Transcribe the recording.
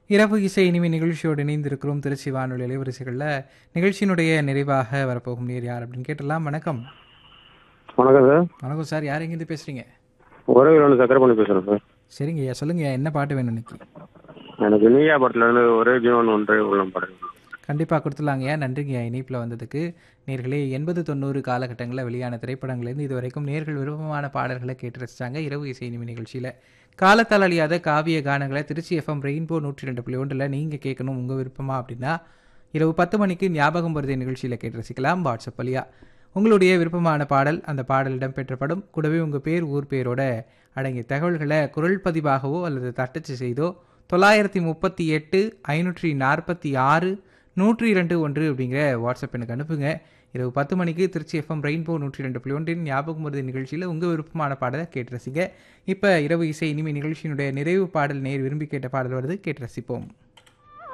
இரவு இசை இனிமை நிகழ்ச்சியோடு இணைந்திருக்கிறோம் திருச்சி வானொலி அலைவரிசைகளில் நிகழ்ச்சியினுடைய நிறைவாக வரப்போகும் நேர் யார் அப்படின்னு கேட்டலாம் வணக்கம் வணக்கம் சார் வணக்கம் சார் யார் எங்கேருந்து பேசுகிறீங்க உறவில் சக்கரை பண்ணி பேசுகிறேன் சார் சரிங்க ஐயா சொல்லுங்க என்ன பாட்டு வேணும் இன்னைக்கு எனக்கு நீயா படத்துல இருந்து ஒரே ஜீவன் ஒன்றே உள்ளம் படம் கண்டிப்பாக கொடுத்துலாங்கய்யா நன்றிங்கய்யா இணைப்பில் வந்ததுக்கு நேர்களே எண்பது தொண்ணூறு காலகட்டங்களில் வெளியான திரைப்படங்கள்லேருந்து இதுவரைக்கும் நேர்கள் விருப்பமான பாடல்களை கேட்டு ரசித்தாங்க இரவு இசை இனிமை நிகழ்ச்சியில் காலத்தால் அழியாத காவிய கானங்களை திருச்சி எஃப்எம் ரெயின்போ நூற்றி ரெண்டு புள்ளி ஒன்றில் நீங்கள் கேட்கணும் உங்கள் விருப்பமா அப்படின்னா இரவு பத்து மணிக்கு ஞாபகம் வருதை நிகழ்ச்சியில் கேட்டு ரசிக்கலாம் வாட்ஸ்அப் வழியா உங்களுடைய விருப்பமான பாடல் அந்த பாடல் இடம்பெற்ற படம் கூடவே உங்கள் பேர் ஊர் பேரோட அடங்கிய தகவல்களை குரல் பதிவாகவோ அல்லது தட்டச்சு செய்தோ தொள்ளாயிரத்தி முப்பத்தி எட்டு ஐநூற்றி நாற்பத்தி ஆறு நூற்றி இரண்டு ஒன்று அப்படிங்கிற வாட்ஸ்அப் எனக்கு அனுப்புங்க இரவு பத்து மணிக்கு திருச்சி எஃப்எம் ரெயின்போ நூற்றி ரெண்டு புள்ளி ஒன்றின் ஞாபகம் மருதி நிகழ்ச்சியில் உங்கள் விருப்பமான பாடலை கேட்டு ரசிங்க இப்போ இரவு இசை இனிமை நிகழ்ச்சியினுடைய நிறைவு பாடல் நேர் விரும்பி கேட்ட பாடல் வருது கேட்டு ரசிப்போம்